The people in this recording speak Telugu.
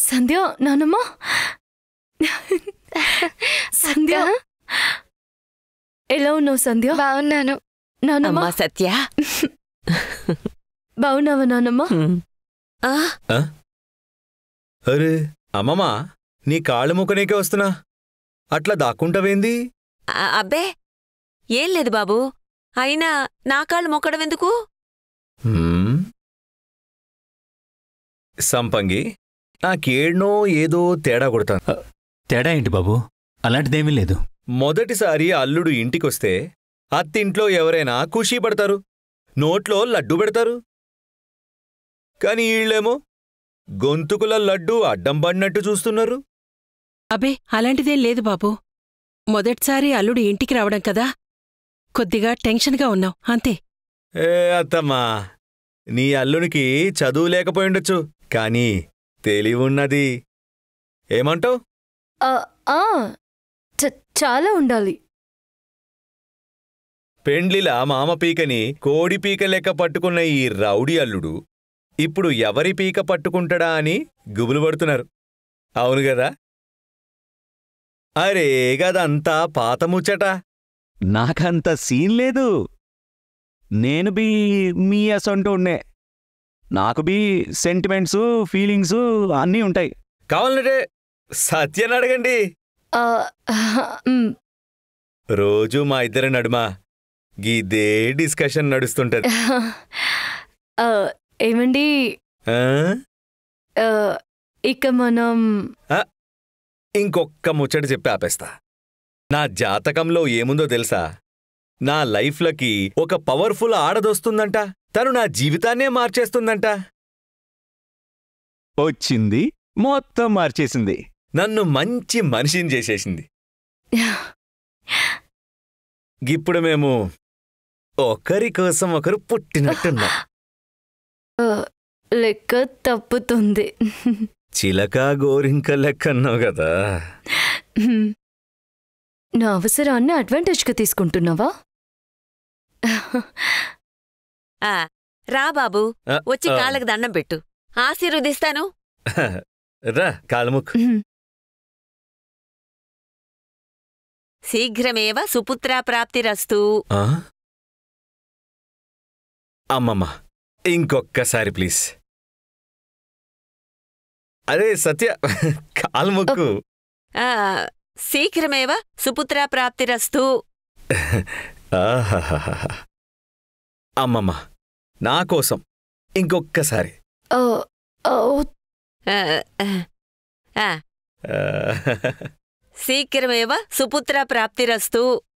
సంధ్య నానమ్మ సంధ్య ఎలా ఉన్నావు సంధ్య బాగున్నాను నానమ్మ అమ్మా సత్య బాగున్నావా నానమ్మ హ్మ్. ఆ, అరే అమ్మమ్మా నీ కాళ్ళు ముక్కనీకే వస్తున్నా అట్లా దాక్కుంటావేంది ఆ, అబ్బే ఏం లేదు బాబు అయినా నా కాళ్ళు మొక్కడం ఎందుకు హ్మ్? సంపంగి నాకేడ్నో ఏదో తేడా కొడతాను తేడా ఏంటి బాబు అలాంటిదేమీ లేదు మొదటిసారి అల్లుడు ఇంటికొస్తే అత్తింట్లో ఎవరైనా ఖుషీ పడతారు నోట్లో లడ్డు పెడతారు కాని ఈళ్ళేమో గొంతుకుల లడ్డు అడ్డం పడినట్టు చూస్తున్నారు అబే అలాంటిదేం లేదు బాబు మొదటిసారి అల్లుడు ఇంటికి రావడం కదా కొద్దిగా టెన్షన్గా ఉన్నాం అంతే ఏ అత్తమ్మా నీ అల్లునికి చదువు లేకపోయిండొచ్చు కానీ తెలివున్నది ఏమంటావ్ ఆ, ఆ, చ- చాలా ఉండాలి పెండ్లిలా మామ పీకని కోడి పీక లెక్క పట్టుకున్న ఈ రౌడీ అల్లుడు ఇప్పుడు ఎవరి పీక పట్టుకుంటాడా అని గుబులు పడుతున్నారు అవును గదా అరే గదంతా పాత ముచ్చట నాకంత సీన్ లేదు నేను బి మీ అసంటోడ్నే నాకు బి సెంటిమెంట్స్ ఫీలింగ్స్ అన్నీ ఉంటాయి కావాలంటే సత్యని అడగండి ఆ, మ్, రోజు మా ఇద్దరి నడుమ గీదే డిస్కషన్ నడుస్తుంటది ఆ, ఏమండి ఆ? ఆ, ఇక మనం ఇంకొక్క ముచ్చట చెప్పి ఆపేస్తా నా జాతకంలో ఏముందో తెలుసా నా లైఫ్లకి ఒక పవర్ఫుల్ ఆడదొస్తుందంట తను నా జీవితాన్నే మార్చేస్తుందంట వచ్చింది మొత్తం మార్చేసింది నన్ను మంచి మనిషిని చేసేసింది ఇప్పుడు మేము ఒకరి కోసం ఒకరు పుట్టినట్టున్నాం ఆ, లెక్క తప్పుతుంది చిలక గోరింక లెక్కన్నావు కదా మ్, నా అవసరాన్ని అడ్వాంటేజ్గా తీసుకుంటున్నావా ఆ, రా బాబు ఆ, వచ్చి ఆ, కాళ్ళకి దండం పెట్టు ఆశీర్వదిస్తాను రా కాలుముక్ మ్, శీఘ్రమేవ సుపుత్రా ప్రాప్తిరస్తు ఆ? అమ్మమ్మ ఇంకొక్కసారి ప్లీజ్ అరే సత్య కాల్ముక్కు ఆ, శీఘ్రమేవ సుపుత్రా ప్రాప్తిరస్తు ఆహాహాహా. అమ్మమ్మ నా కోసం ఇంకొక్కసారి ఆ, ఆ, ఆ, ఆ, ఆ, ఆ, శీఘ్రమేవ సుపుత్రా ప్రాప్తిరస్తు